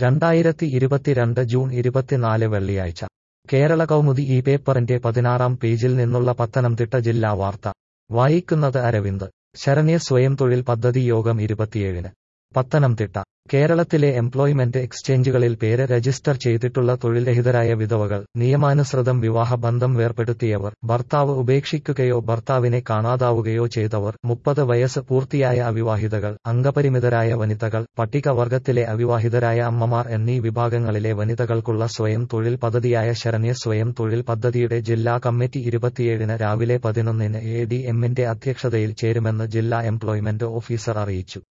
രണ്ടായിരത്തി ഇരുപത്തിരണ്ട് ജൂൺ ഇരുപത്തിനാല് വെള്ളിയാഴ്ച കേരള കൗമുദി ഈ പേപ്പറിന്റെ പതിനാറാം പേജിൽ നിന്നുള്ള പത്തനംതിട്ട ജില്ലാ വാർത്ത വായിക്കുന്നത് അരവിന്ദ് ശരണ്യ സ്വയം തൊഴിൽ പദ്ധതി യോഗം ഇരുപത്തിയേഴിന് പത്തനംതിട്ട കേരളത്തിലെ എംപ്ലോയ്മെന്റ് എക്സ്ചേഞ്ചുകളിൽ പേര് രജിസ്റ്റർ ചെയ്തിട്ടുള്ള തൊഴിൽരഹിതരായ വിധവകൾ നിയമാനുസൃതം വിവാഹബന്ധം വേർപെടുത്തിയവർ ഭർത്താവ് ഉപേക്ഷിക്കുകയോ ഭർത്താവിനെ കാണാതാവുകയോ ചെയ്തവർ മുപ്പത് വയസ്സ് പൂർത്തിയായ അവിവാഹിതകൾ അംഗപരിമിതരായ വനിതകൾ പട്ടികവർഗത്തിലെ അവിവാഹിതരായ അമ്മമാർ എന്നീ വിഭാഗങ്ങളിലെ വനിതകൾക്കുള്ള സ്വയം തൊഴിൽ പദ്ധതിയായ ശരണ്യ സ്വയം തൊഴിൽ പദ്ധതിയുടെ ജില്ലാ കമ്മിറ്റി ഇരുപത്തിയേഴിന് രാവിലെ പതിനൊന്നിന് എ ഡി എമ്മിന്റെ അധ്യക്ഷതയിൽ ചേരുമെന്ന് ജില്ലാ എംപ്ലോയ്മെന്റ് ഓഫീസർ അറിയിച്ചു